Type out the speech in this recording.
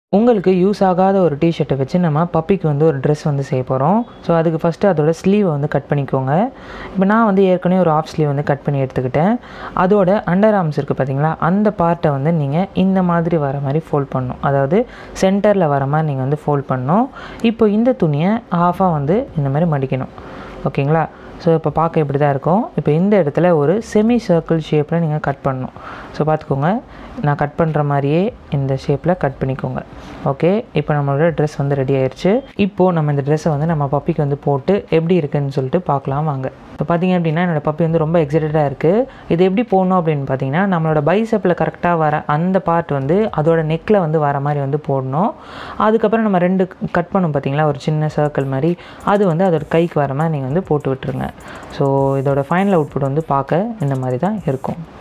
உங்களுக்கு யூஸ் ஆகாத ஒரு டிஷர்ட்டை வச்சு நம்ம பப்பிக்கு வந்து ஒரு ட்ரெஸ் வந்து செய்ய போகிறோம் ஸோ அதுக்கு ஃபஸ்ட்டு அதோட ஸ்லீவை வந்து கட் பண்ணிக்கோங்க இப்போ நான் வந்து ஏற்கனவே ஒரு ஆஃப் ஸ்லீவ் வந்து கட் பண்ணி எடுத்துக்கிட்டேன் அதோட அண்டர் ஆர்ம்ஸ் இருக்குது பார்த்தீங்களா அந்த பார்ட்டை வந்து நீங்கள் இந்த மாதிரி வர மாதிரி ஃபோல்ட் பண்ணணும் அதாவது சென்டரில் வர மாதிரி நீங்கள் வந்து ஃபோல்ட் பண்ணணும் இப்போ இந்த துணியை ஆஃபாக வந்து இந்த மாதிரி மடிக்கணும் ஓகேங்களா ஸோ இப்போ பார்க்க இப்படி தான் இருக்கும் இப்போ இந்த இடத்துல ஒரு செமி சர்க்கிள் ஷேப்பில் நீங்கள் கட் பண்ணணும் ஸோ பார்த்துக்கோங்க நான் கட் பண்ணுற மாதிரியே இந்த ஷேப்பில் கட் பண்ணிக்கோங்க ஓகே இப்போ நம்மளோட ட்ரெஸ் வந்து ரெடி ஆயிடுச்சு இப்போது நம்ம இந்த ட்ரெஸ்ஸை வந்து நம்ம பப்பிக்கு வந்து போட்டு எப்படி இருக்குன்னு சொல்லிட்டு பார்க்கலாம் வாங்க இப்போ பார்த்தீங்க அப்படின்னா என்னோடய பப்பி வந்து ரொம்ப எக்ஸைட்டடாக இருக்குது இது எப்படி போடணும் அப்படின்னு பார்த்தீங்கன்னா நம்மளோட பைசப்பில் கரெக்டாக வர அந்த பார்ட் வந்து அதோட நெக்கில் வந்து வர மாதிரி வந்து போடணும் அதுக்கப்புறம் நம்ம ரெண்டு கட் பண்ணோம் பார்த்தீங்களா ஒரு சின்ன சர்க்கிள் மாதிரி அது வந்து அதோட கைக்கு வர மாதிரி நீங்கள் வந்து போட்டு விட்டுருங்க ஸோ இதோட ஃபைனல் அவுட்புட் வந்து பார்க்க இந்த மாதிரி தான் இருக்கும்